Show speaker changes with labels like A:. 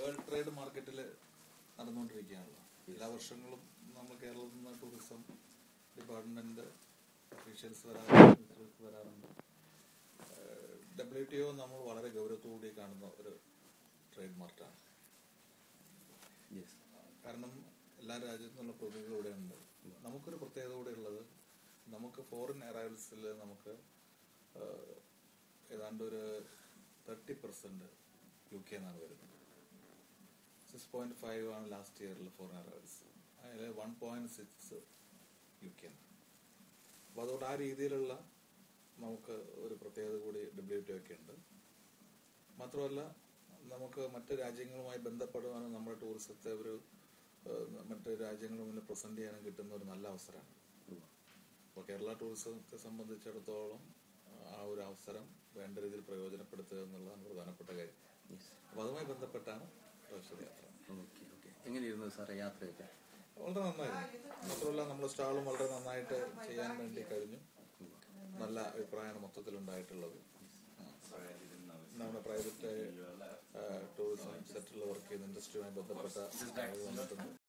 A: world trade മാർക്കറ്റിൽ നടന്നുകൊണ്ടിരിക്കുകയാണല്ലോ എല്ലാ വർഷങ്ങളും നമ്മൾ കേരളത്തിൽ നിന്ന് ടൂറിസം ഡിപ്പാർട്ട്മെന്റ് ഒഫീഷ്യൽസ് വരാറുണ്ട് വിസിറ്റേഴ്സ് വരാറുണ്ട് ഡബ്ല്യു ടി ഒ നമ്മൾ വളരെ ഗൗരവത്തോടുകൂടി കാണുന്ന ഒരു ട്രേഡ് മാർട്ടാണ്
B: യെസ്
A: കാരണം എല്ലാ രാജ്യത്തു നിന്നുള്ള പ്രതിനിധികൾ ഇവിടെ ഉണ്ട് നമുക്കൊരു പ്രത്യേകത കൂടെ ഉള്ളത് നമുക്ക് ഫോറിൻ അറൈവൽസിൽ നമുക്ക് ആഹ്, ഏതാണ്ട് ഒരു തേർട്ടി പെർസെന്റ് യു കെ എന്നാണ് വരുന്നത് സിക്സ് പോയിന്റ് ഫൈവ് ആണ് ലാസ്റ്റ് ഇയറിൽ ഫോറിൻ അറൈവൽസ് അതിൽ one point six U K അപ്പോൾ അതുകൊണ്ട് ആ രീതിയിലുള്ള നമുക്ക് ഒരു പ്രത്യേകത കൂടി ഡബ്ല്യു ടി ഒക്കെ ഉണ്ട് മാത്രമല്ല നമുക്ക് മറ്റ് രാജ്യങ്ങളുമായി ബന്ധപ്പെടുവാനും നമ്മുടെ ടൂറിസത്തെ ഒരു ഏഹ്, മറ്റ് രാജ്യങ്ങളുടെ മുന്നിൽ പ്രസന്റ് ചെയ്യാനും കിട്ടുന്ന ഒരു നല്ല അവസരമാണ് അപ്പോൾ കേരള ടൂറിസത്തെ സംബന്ധിച്ചിടത്തോളം ആ ഒരു അവസരം വേണ്ട രീതിയിൽ പ്രയോജനപ്പെടുത്തുക എന്നുള്ളതാണ് പ്രധാനപ്പെട്ട കാര്യം
B: യെസ്
A: അപ്പോൾ അതുമായി ബന്ധപ്പെട്ടാണ് പ്രവേശന യാത്ര
B: ഓക്കെ ഓക്കെ എങ്ങനെയിരുന്നു സാറേ യാത്രയൊക്കെ
A: വളരെ നന്നായിരുന്നു മാത്രമല്ല നമ്മുടെ സ്റ്റാളും വളരെ നന്നായിട്ട് ചെയ്യാൻ വേണ്ടി കഴിഞ്ഞു നല്ല അഭിപ്രായമാണ് മൊത്തത്തിൽ ഉണ്ടായിട്ടുള്ളത് നമ്മുടെ പ്രൈവറ്റ് ടൂറിസം സെക്ടറിൽ വർക്ക് ചെയ്യുന്ന ഇൻഡസ്ട്രിയുമായി ബന്ധപ്പെട്ട ആളുകൾ വന്നിട്ടുണ്ട്